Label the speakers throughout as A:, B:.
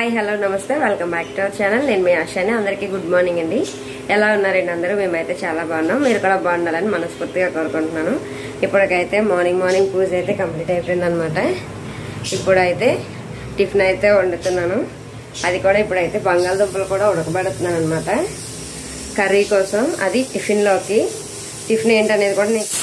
A: hi hello నమస్తే welcome back to our channel నేను మీ ఆశాని అందరికీ గుడ్ మార్నింగ్ అండి ఎలా ఉన్నారండి అందరూ మేమైతే చాలా బాగున్నాం మీరు కూడా బాగుండాలని మనస్ఫూర్తిగా కోరుకుంటున్నాను ఇప్పటికైతే మార్నింగ్ మార్నింగ్ పూజ అయితే కంప్లీట్ అయిపోయింది అనమాట ఇప్పుడైతే టిఫిన్ అయితే వండుతున్నాను అది కూడా ఇప్పుడైతే బంగాళదుంపలు కూడా ఉడకబెడుతున్నాను అనమాట కర్రీ కోసం అది టిఫిన్లోకి టిఫిన్ ఏంటనేది కూడా నేను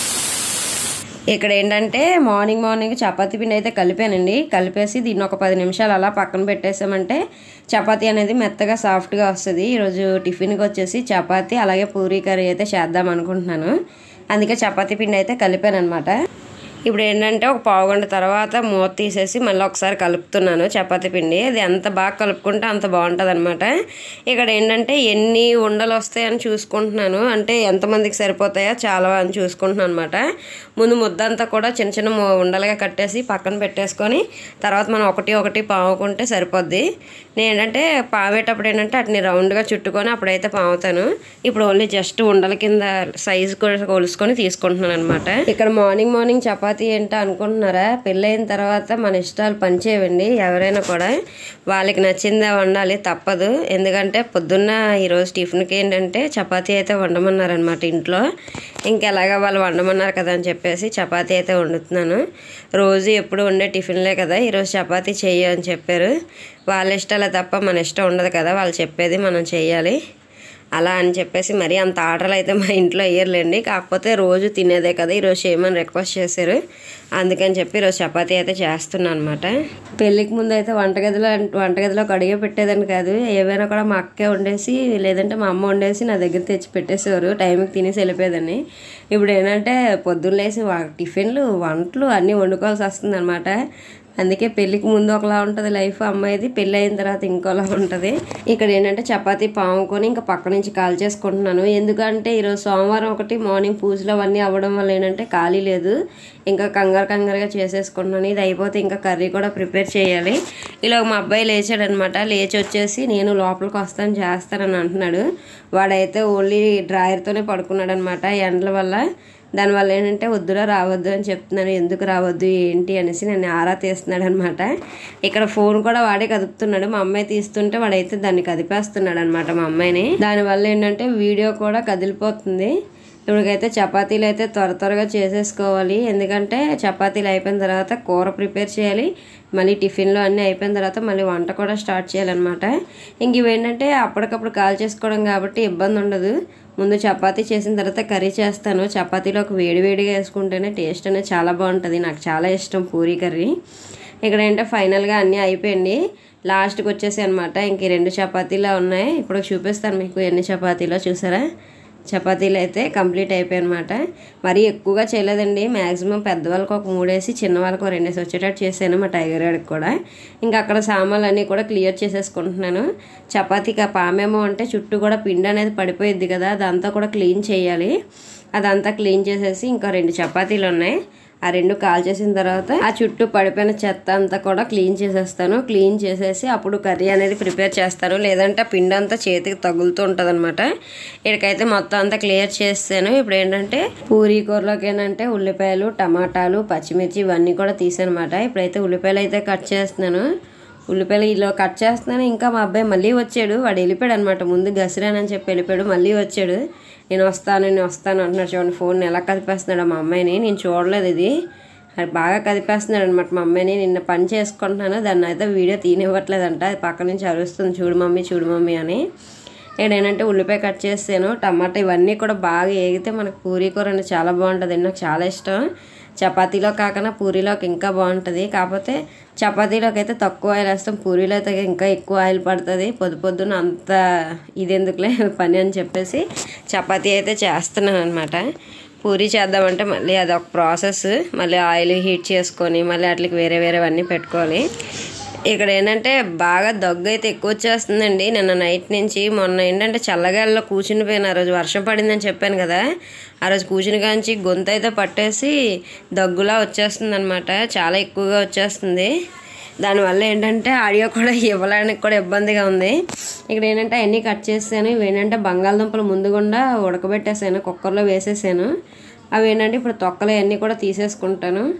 A: ఇక్కడ ఏంటంటే మార్నింగ్ మార్నింగ్ చపాతీ పిండి అయితే కలిపానండి కలిపేసి దీన్ని ఒక పది నిమిషాలు అలా పక్కన పెట్టేసామంటే చపాతీ అనేది మెత్తగా సాఫ్ట్గా వస్తుంది ఈరోజు టిఫిన్కి వచ్చేసి చపాతీ అలాగే పూరీ కర్రీ అయితే చేద్దాం అనుకుంటున్నాను అందుకే చపాతీ పిండి అయితే కలిపాను అనమాట ఇప్పుడు ఏంటంటే ఒక పావు గంట తర్వాత మూత తీసేసి మళ్ళీ ఒకసారి కలుపుతున్నాను చపాతీ పిండి అది ఎంత బాగా కలుపుకుంటే అంత బాగుంటుంది అనమాట ఇక్కడ ఏంటంటే ఎన్ని ఉండలు వస్తాయని చూసుకుంటున్నాను అంటే ఎంతమందికి సరిపోతాయో చాలా అని చూసుకుంటున్నాను అనమాట ముందు ముద్దంతా కూడా చిన్న చిన్న ము- ఉండలుగా కట్టేసి పక్కన పెట్టేసుకొని తర్వాత మనం ఒకటి ఒకటి పావుకుంటే సరిపోద్ది నేను ఏంటంటే పావేటప్పుడు ఏంటంటే అట్ని రౌండ్గా చుట్టుకొని అప్పుడైతే పావుతాను ఇప్పుడు ఓన్లీ జస్ట్ ఉండల కింద సైజు కూడా కొలుసుకొని తీసుకుంటున్నాను అనమాట ఇక్కడ మార్నింగ్ మార్నింగ్ చపాతీ ఏంటో అనుకుంటున్నారా పెళ్ళైన తర్వాత మన ఇష్టాలు పనిచేయండి ఎవరైనా కూడా వాళ్ళకి నచ్చిందే వండాలి తప్పదు ఎందుకంటే పొద్దున్న ఈరోజు టిఫిన్కి ఏంటంటే చపాతీ అయితే వండమన్నారనమాట ఇంట్లో ఇంకెలాగా వాళ్ళు వండమన్నారు కదా అని చెప్పేసి చపాతీ అయితే వండుతున్నాను రోజు ఎప్పుడు వండే టిఫిన్లే కదా ఈరోజు చపాతీ చెయ్యి అని చెప్పారు వాళ్ళ ఇష్టాలే తప్ప మన ఇష్టం ఉండదు కదా వాళ్ళు చెప్పేది మనం చెయ్యాలి అలా అని చెప్పేసి మరీ అంత ఆర్డర్లు అయితే మా ఇంట్లో వేయర్లేండి కాకపోతే రోజు తినేదే కదా ఈరోజు చేయమని రిక్వెస్ట్ చేశారు అందుకని చెప్పి ఈరోజు చపాతీ అయితే చేస్తున్నాను అనమాట పెళ్ళికి ముందు అయితే వంటగదిలో వంటగదిలో కడిగే పెట్టేదని కాదు ఏవైనా కూడా మా అక్కే వండేసి లేదంటే మా అమ్మ వండేసి నా దగ్గర తెచ్చి పెట్టేసేవారు టైంకి తినేసి వెళ్ళిపోయేదని ఇప్పుడు ఏంటంటే పొద్దున్న లేసి వా- టిఫిన్లు వంటలు అన్నీ వండుకోవాల్సి వస్తుంది అనమాట అందుకే పెళ్ళికి ముందు ఒకలా ఉంటుంది లైఫ్ అమ్మాయిది పెళ్ళి అయిన తర్వాత ఇంకోలా ఉంటుంది ఇక్కడ ఏంటంటే చపాతీ పాముకొని ఇంకా పక్క నుంచి కాల్ చేసుకుంటున్నాను ఎందుకంటే ఈరోజు సోమవారం ఒకటి మార్నింగ్ పూజలు అవన్నీ అవ్వడం వల్ల ఏంటంటే ఖాళీ లేదు ఇంకా కంగారు కంగారుగా చేసేసుకుంటున్నాను ఇది అయిపోతే ఇంకా కర్రీ కూడా ప్రిపేర్ చేయాలి ఇలా మా అబ్బాయి లేచాడనమాట లేచి వచ్చేసి నేను లోపలికి వస్తాను చేస్తానని అంటున్నాడు వాడైతే ఓన్లీ డ్రాయర్తోనే పడుకున్నాడు అనమాట ఎండల వల్ల దానివల్ల ఏంటంటే వద్దురా రావద్దు అని చెప్తున్నాను ఎందుకు రావద్దు ఏంటి అనేసి నన్ను ఆరా తీస్తున్నాడు అనమాట ఇక్కడ ఫోన్ కూడా వాడే కదుపుతున్నాడు మా అమ్మాయి తీస్తుంటే వాడైతే దాన్ని కదిపేస్తున్నాడు అనమాట మా అమ్మాయిని దానివల్ల ఏంటంటే వీడియో కూడా కదిలిపోతుంది ఇప్పటికైతే చపాతీలు అయితే త్వర త్వరగా చేసేసుకోవాలి ఎందుకంటే చపాతీలు అయిపోయిన తర్వాత కూర ప్రిపేర్ చేయాలి మళ్ళీ టిఫిన్లు అన్నీ అయిపోయిన తర్వాత మళ్ళీ వంట కూడా స్టార్ట్ చేయాలన్నమాట ఇంక ఇవేంటంటే అప్పటికప్పుడు కాల్ చేసుకోవడం కాబట్టి ఇబ్బంది ఉండదు ముందు చపాతీ చేసిన తర్వాత కర్రీ చేస్తాను చపాతీలో ఒక వేడివేడిగా వేసుకుంటేనే టేస్ట్ అనేది చాలా బాగుంటుంది నాకు చాలా ఇష్టం పూరీ కర్రీ ఇక్కడ ఏంటంటే ఫైనల్గా అన్నీ అయిపోయింది లాస్ట్కి వచ్చేసి అనమాట ఇంక ఈ రెండు చపాతీలు ఉన్నాయి ఇప్పుడు చూపిస్తాను మీకు ఎన్ని చపాతీలో చూసారా చపాతీలు అయితే కంప్లీట్ అయిపోయాయి అనమాట మరీ ఎక్కువగా చేయలేదండి మ్యాక్సిమం పెద్దవాళ్ళకి ఒక మూడేసి చిన్న వాళ్ళకి ఒక రెండేసి వచ్చేటట్టు చేశాను మా టైగర్ గారికి కూడా ఇంకా అక్కడ సామాన్లు అన్నీ కూడా క్లియర్ చేసేసుకుంటున్నాను చపాతీకి ఆ పామేమో అంటే చుట్టూ కూడా పిండి అనేది పడిపోయిద్ది కదా అదంతా కూడా క్లీన్ చేయాలి అదంతా క్లీన్ చేసేసి ఇంకా రెండు చపాతీలు ఉన్నాయి ఆ రెండు కాల్ చేసిన తర్వాత ఆ చుట్టూ పడిపోయిన చెత్త అంతా కూడా క్లీన్ చేసేస్తాను క్లీన్ చేసేసి అప్పుడు కర్రీ అనేది ప్రిపేర్ చేస్తాను లేదంటే ఆ పిండి అంతా చేతికి తగులుతూ ఉంటుంది అనమాట ఇక్కడికైతే మొత్తం అంతా క్లియర్ చేస్తాను ఇప్పుడు ఏంటంటే పూరీ కూరలోకి ఏంటంటే ఉల్లిపాయలు టమాటాలు పచ్చిమిర్చి ఇవన్నీ కూడా తీసానమాట ఇప్పుడైతే ఉల్లిపాయలు అయితే కట్ చేస్తున్నాను ఉల్లిపాయలు ఇలా కట్ చేస్తున్నాను ఇంకా మా అబ్బాయి మళ్ళీ వచ్చాడు వాడు వెళ్ళిపోయాడు అనమాట ముందు గసిరానని చెప్పి వెళ్ళిపోయాడు మళ్ళీ వచ్చాడు నేను వస్తాను నేను వస్తాను అంటున్నాడు చూడండి ఫోన్ ఎలా కదిపేస్తున్నాడు మా అమ్మాయిని నేను చూడలేదు ఇది అది బాగా కదిపేస్తున్నాడు అనమాట మా అమ్మాయిని నిన్న పని చేసుకుంటున్నాను దాన్ని అయితే వీడియో తీనివ్వట్లేదంట అది పక్క నుంచి అరుస్తుంది చూడు మమ్మీ చూడు మమ్మీ అని నేను ఏంటంటే ఉల్లిపాయ కట్ చేసాను టమాటా ఇవన్నీ కూడా బాగా ఏగితే మనకు పూరీ కూర అంటే చాలా బాగుంటుంది నాకు చాలా ఇష్టం చపాతీలో కాకుండా పూరీలోకి ఇంకా బాగుంటుంది కాకపోతే చపాతీలోకి అయితే తక్కువ ఆయిల్ వేస్తాం పూరీలో అయితే ఇంకా ఎక్కువ ఆయిల్ పడుతుంది పొద్దు పొద్దున అంత ఇది ఎందుకులే పని అని చెప్పేసి చపాతీ అయితే చేస్తున్నాను అనమాట పూరీ చేద్దామంటే మళ్ళీ అది ఒక ప్రాసెస్ మళ్ళీ ఆయిల్ హీట్ చేసుకొని మళ్ళీ వాటికి వేరే వేరేవన్నీ పెట్టుకోవాలి ఇక్కడ ఏంటంటే బాగా దగ్గు అయితే ఎక్కువ వచ్చేస్తుందండి నిన్న నైట్ నుంచి మొన్న ఏంటంటే చల్లగాల్లో కూర్చుని పోయిన ఆ రోజు వర్షం పడిందని చెప్పాను కదా ఆ రోజు కూర్చుని కాంచి గొంతు అయితే పట్టేసి దగ్గులా వచ్చేస్తుంది అనమాట చాలా ఎక్కువగా వచ్చేస్తుంది దానివల్ల ఏంటంటే ఆడియో కూడా ఇవ్వడానికి కూడా ఇబ్బందిగా ఉంది ఇక్కడ ఏంటంటే అన్నీ కట్ చేసాను ఇవి ఏంటంటే బంగాళదుంపలు ముందుగుండా ఉడకబెట్టేసాను కుక్కర్లో వేసేసాను అవి ఏంటంటే ఇప్పుడు తొక్కలు అన్నీ కూడా తీసేసుకుంటాను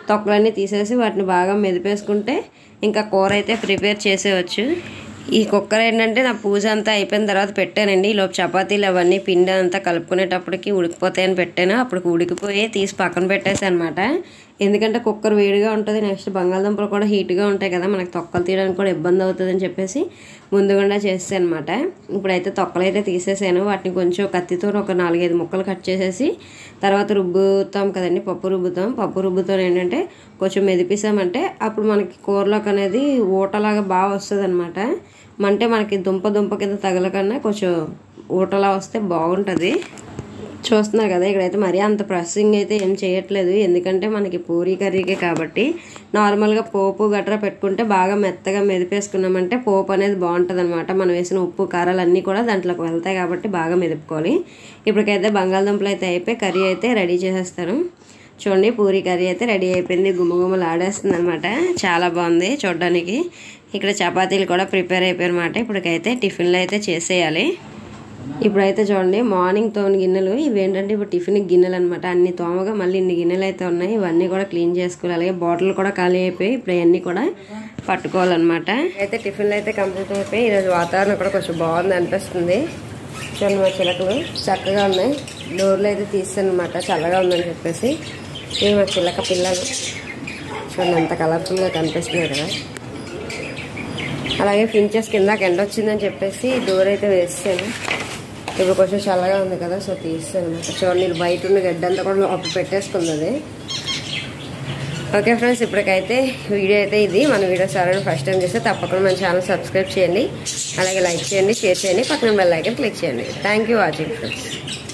A: తొక్కలన్నీ తీసేసి వాటిని బాగా మెదిపేసుకుంటే ఇంకా కూర అయితే ప్రిపేర్ చేసేవచ్చు ఈ కుక్కర్ ఏంటంటే నా పూజ అంతా అయిపోయిన తర్వాత పెట్టానండి ఈలోపు చపాతీలు అవన్నీ పిండి అంతా కలుపుకునేటప్పటికి ఉడికిపోతాయని పెట్టాను అప్పుడు ఉడికిపోయి తీసి పక్కన పెట్టేసి అనమాట ఎందుకంటే కుక్కర్ వేడిగా ఉంటుంది నెక్స్ట్ బంగాళదుంపలు కూడా హీట్గా ఉంటాయి కదా మనకి తొక్కలు తీయడానికి కూడా ఇబ్బంది అవుతుందని చెప్పేసి ముందుగుండా చేస్తాను అనమాట ఇప్పుడైతే తొక్కలు అయితే తీసేసాను వాటిని కొంచెం కత్తితో ఒక నాలుగైదు ముక్కలు కట్ చేసేసి తర్వాత రుబ్బుతాం కదండి పప్పు రుబ్బుతాం పప్పు రుబ్బుతో ఏంటంటే కొంచెం మెదిపిసామంటే అప్పుడు మనకి కూరలోకి అనేది ఊటలాగా బాగా వస్తుంది అనమాట అంటే మనకి దుంప దుంప కింద తగలకన్నా కొంచెం ఊటలా వస్తే బాగుంటుంది చూస్తున్నారు కదా ఇక్కడైతే మరీ అంత ప్రెస్సింగ్ అయితే ఏం చేయట్లేదు ఎందుకంటే మనకి పూరీ కర్రీకే కాబట్టి నార్మల్గా పోపు గట్రా పెట్టుకుంటే బాగా మెత్తగా మెదిపేసుకున్నామంటే పోపు అనేది బాగుంటుంది అనమాట మనం వేసిన ఉప్పు కారాలు అన్నీ కూడా దాంట్లోకి వెళ్తాయి కాబట్టి బాగా మెదుపుకోవాలి ఇప్పటికైతే బంగాళదుంపలు అయితే అయిపోయి కర్రీ అయితే రెడీ చేసేస్తాను చూడండి పూరీ కర్రీ అయితే రెడీ అయిపోయింది గుమ్మగుమ్మలు ఆడేస్తుంది అనమాట చాలా బాగుంది చూడడానికి ఇక్కడ చపాతీలు కూడా ప్రిపేర్ అయిపోయాయి అనమాట ఇప్పటికైతే టిఫిన్లు అయితే చేసేయాలి ఇప్పుడైతే చూడండి మార్నింగ్ తోని గిన్నెలు ఇవి ఏంటంటే ఇప్పుడు టిఫిన్ గిన్నెలు అనమాట అన్ని తోమగా మళ్ళీ ఇన్ని గిన్నెలు అయితే ఉన్నాయి ఇవన్నీ కూడా క్లీన్ చేసుకోవాలి అలాగే బాటిల్ కూడా ఖాళీ అయిపోయి ఇప్పుడు ఇవన్నీ కూడా పట్టుకోవాలన్నమాట అయితే టిఫిన్లు అయితే కంప్లీట్ అయిపోయి ఈరోజు వాతావరణం కూడా కొంచెం బాగుంది అనిపిస్తుంది చూడండి మా చిలకలు చక్కగా ఉన్నాయి డోర్లు అయితే తీస్తాను అనమాట చల్లగా ఉందని చెప్పేసి ఇవి మా చిలక పిల్లలు చూడండి ఎంత కలర్ఫుల్గా కనిపిస్తున్నాయి కదా అలాగే ఫించెస్ కిందకి ఎండ వచ్చిందని చెప్పేసి డోర్ అయితే వేస్తాను ఇప్పుడు కొంచెం చల్లగా ఉంది కదా సో తీస్తాను అనమాట చూడండి ఇది బయట ఉన్న గడ్డంతా కూడా అప్పుడు పెట్టేసుకుంది అది ఓకే ఫ్రెండ్స్ ఇప్పటికైతే వీడియో అయితే ఇది మన వీడియో సార్ ఫస్ట్ టైం చేస్తే తప్పకుండా మన ఛానల్ సబ్స్క్రైబ్ చేయండి అలాగే లైక్ చేయండి షేర్ చేయండి పక్కన బెల్ ఐకన్ క్లిక్ చేయండి థ్యాంక్ యూ వాచింగ్ ఫ్రెండ్స్